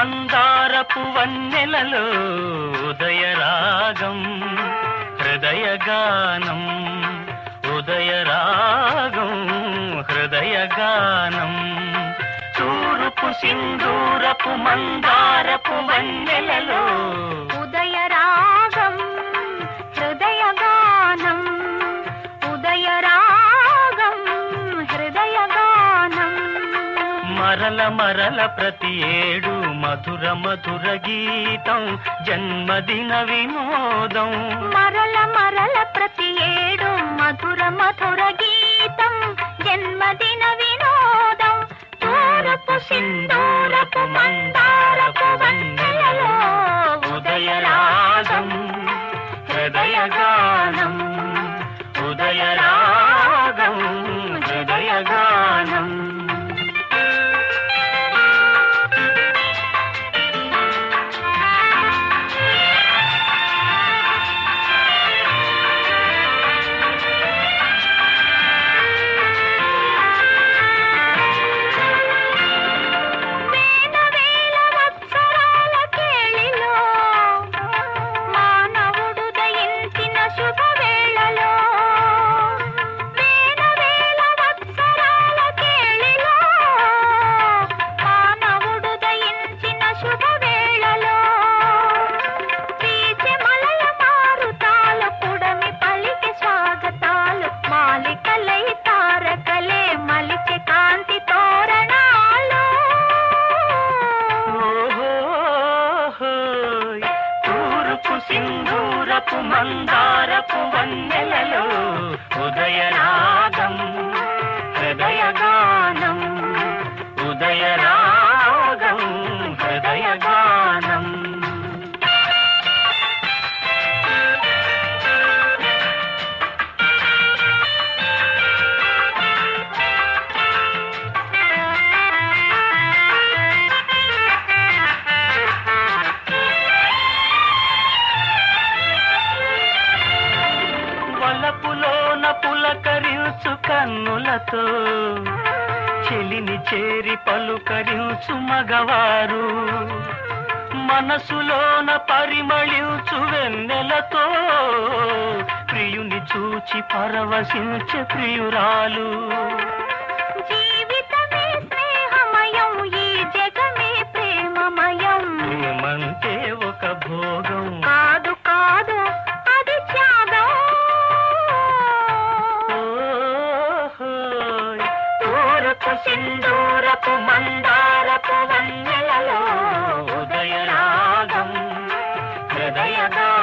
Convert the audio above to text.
మందారపు వన్నెలలో ఉదయరాగం హృదయగానం ఉదయరాగం హృదయగానం తూరుపు సింధూరపు మందారపు వన్నెలలో ఉదయరాగం హృదయగానం ఉదయరాగం హృదయగానం మరల మరల ప్రతి ఏడు మధుర మధుర గీతం జన్మదిన వినోదం మరల మరల ప్రతి ఏడు మధుర మధుర గీతం జన్మదిన వినోదం తూరపు సింధూరపు మందారపు వన్నెలలో ఉదయరాగం హృదయగానం ఉదయరాగం హృదయగానం వేల వేల వత్సరాల కేళిలో మానవుడు దయించిన శుభవేళలో వేల వేల వత్సరాల కేళిలో మానవుడు దయించిన శుభవేళలో వీచె మలయ మారుతాలు పుడమి పలికి స్వాగతాలు మాలికలై తారకలే మలిచి కాంతి తోరణాలు ఓహోయ్. తూర్పు సింధూరపు మందారపు వన్నెలలో ఉదయరాగం హృదయగానం ఉదయరాగం హృదయగానం వలపులోన పులకరించు కన్నులతో చెలిని చేరి పలుకరించు మగవారు మనసులోన పరిమళించు వెన్నెలతో ప్రియుని చూచి పరవశించే ప్రియురాలు జీవితమే స్నేహమయం ఈ జగమే ప్రేమమయం ప్రేమంటే ఒక భోగం కాదు కాదు అది త్యాగం ఓహోయ్. తూర్పు సింధూరపు మందారపు వన్నెలలో ఉదయరాగం హృదయగా